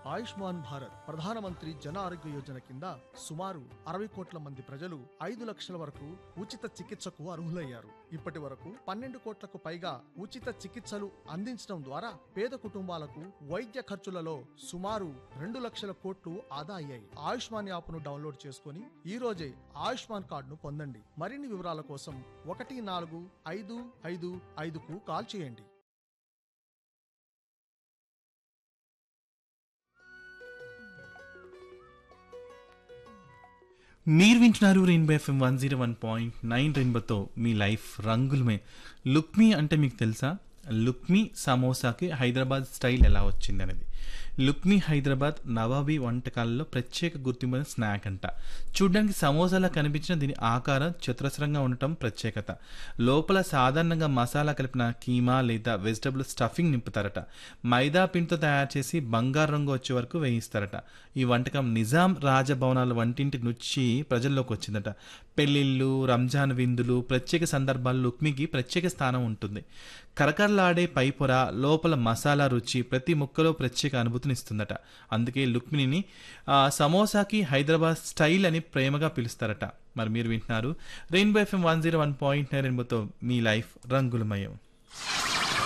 ఆయుష్మాన్ భారత్ ప్రధానమంత్రి జన ఆరోగ్య యోజన కింద సుమారు అరవై కోట్ల మంది ప్రజలు ఐదు లక్షల వరకు ఉచిత చికిత్సకు అర్హులయ్యారు ఇప్పటి వరకు పన్నెండు కోట్లకు పైగా ఉచిత చికిత్సలు అందించడం ద్వారా పేద కుటుంబాలకు వైద్య ఖర్చులలో సుమారు రెండు లక్షల కోట్లు ఆదా అయ్యాయి ఆయుష్మాన్ యాప్ను డౌన్లోడ్ చేసుకుని ఈ రోజే ఆయుష్మాన్ కార్డును పొందండి మరిన్ని వివరాల కోసం ఒకటి నాలుగు ఐదు ఐదు ఐదుకు కాల్ చేయండి మీరు వింటున్నారు Rainbow FM one zero one point nine రెయిన్బోతో మీ లైఫ్ రంగులమే లుక్ మీ అంటే మీకు తెలుసా లుక్ మీ సమోసాకి హైదరాబాద్ స్టైల్ ఎలా వచ్చింది అనేది లుక్ మీ హైదరాబాద్ నవాబీ వంటకాలలో ప్రత్యేక గుర్తింపు స్నాక్ అంట చూడ్డానికి సమోసాలా కనిపించిన దీని ఆకారం చతురస్రంగా ఉండటం ప్రత్యేకత లోపల సాధారణంగా మసాలా కలిపిన కీమా లేదా వెజిటబుల్ స్టఫింగ్ నింపుతారట మైదా పిండితో తయారు చేసి బంగారు రంగు వచ్చే వరకు వేయిస్తారట ఈ వంటకం నిజాం రాజభవనాల వంటింటి నుంచి ప్రజల్లోకి వచ్చిందట పెళ్ళిళ్ళు రంజాన్ విందులు ప్రత్యేక సందర్భాల్లో లుక్మికి ప్రత్యేక స్థానం ఉంటుంది కరకరలాడే పైపొర లోపల మసాలా రుచి ప్రతి ముక్కలో ప్రత్యేక అనుభూతినిస్తుందట అందుకే లుక్మిని ఆ, సమోసాకి హైదరాబాద్ స్టైల్ అని ప్రేమగా పిలుస్తారట మరి మీరు వింటున్నారు Rainbow FM one zero one point nine రెయిన్బోతో మీ లైఫ్ రంగులమయం